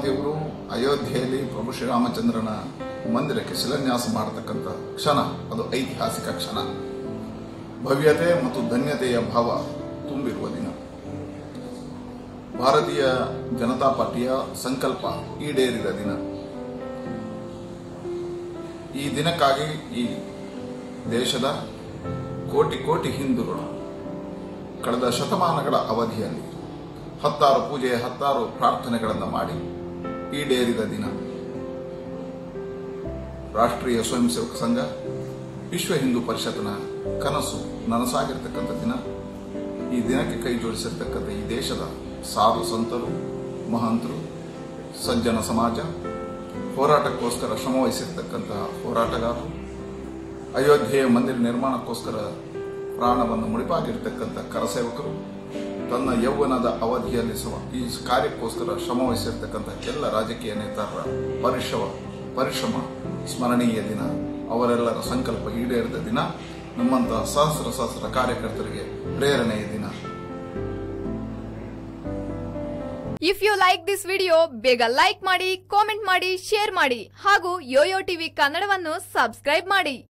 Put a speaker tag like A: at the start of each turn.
A: ದೇವರು ಅಯೋಧ್ಯೆಯಲ್ಲಿ ಪ್ರಭು ಶ್ರೀರಾಮಚಂದ್ರನ ಮಂದಿರಕ್ಕೆ ಶಿಲಾನ್ಯಾಸ ಮಾಡತಕ್ಕಂಥ ಕ್ಷಣ ಅದು ಐತಿಹಾಸಿಕ ಕ್ಷಣ ಭವ್ಯತೆ ಮತ್ತು ಧನ್ಯತೆಯ ಭಾವ ತುಂಬಿರುವ ದಿನ ಭಾರತೀಯ ಜನತಾ ಪಾರ್ಟಿಯ ಸಂಕಲ್ಪ ಈಡೇರಿದ ದಿನ ಈ ದಿನಕ್ಕಾಗಿ ಈ ದೇಶದ ಕೋಟಿ ಕೋಟಿ ಹಿಂದೂಗಳು ಕಳೆದ ಶತಮಾನಗಳ ಅವಧಿಯಲ್ಲಿ ಹತ್ತಾರು ಪೂಜೆ ಹತ್ತಾರು ಪ್ರಾರ್ಥನೆಗಳನ್ನು ಮಾಡಿ ಈಡೇರಿದ ದಿನ ರಾಷ್ಟ್ರೀಯ ಸ್ವಯಂ ಸೇವಕ ಸಂಘ ವಿಶ್ವ ಹಿಂದೂ ಪರಿಷತ್ನ ಕನಸು ನನಸಾಗಿರ್ತಕ್ಕಂಥ ದಿನ ಈ ದಿನಕ್ಕೆ ಕೈ ಜೋಡಿಸಿರ್ತಕ್ಕಂಥ ಈ ದೇಶದ ಸಾಧು ಸಂತರು ಮಹಂತರು ಸಜ್ಜನ ಸಮಾಜ ಹೋರಾಟಕ್ಕೋಸ್ಕರ ಶ್ರಮವಹಿಸಿರ್ತಕ್ಕಂತಹ ಹೋರಾಟಗಾರರು ಅಯೋಧ್ಯೆಯ ಮಂದಿರ ನಿರ್ಮಾಣಕ್ಕೋಸ್ಕರ ಪ್ರಾಣವನ್ನು ಮುಡಿಪಾಗಿರ್ತಕ್ಕಂಥ ಕರಸೇವಕರು ತನ್ನ ಯೌವನದ ಅವಧಿಯಲ್ಲಿ ಸಮ- ಈ ಕಾರ್ಯಕ್ಕೋಸ್ಕರ ಶ್ರಮವಹಿಸಿರ್ತಕ್ಕಂಥ ಎಲ್ಲ ರಾಜಕೀಯ ನೇತಾರರ ಪರಿಶ್ರಮ ಪರಿಶ್ರಮ ಸ್ಮರಣೀಯ ದಿನ ಅವರೆಲ್ಲರ ಸಂಕಲ್ಪ ಈಡೇರಿದ ದಿನ ನಮ್ಮಂತಹ ಸಹಸ್ರ ಸಹಸ್ರ ಕಾರ್ಯಕರ್ತರಿಗೆ ಪ್ರೇರಣೆಯ ದಿನ
B: if you like this video ಬೇಗ ಲೈಕ್ ಮಾಡಿ ಕಾಮೆಂಟ್ ಮಾಡಿ ಶೇರ್ ಮಾಡಿ ಹಾಗೂ ಯೋಯೋ ಟಿವಿ ಕನ್ನಡವನ್ನು ಸಬ್ಸ್ಕ್ರೈಬ್ ಮಾಡಿ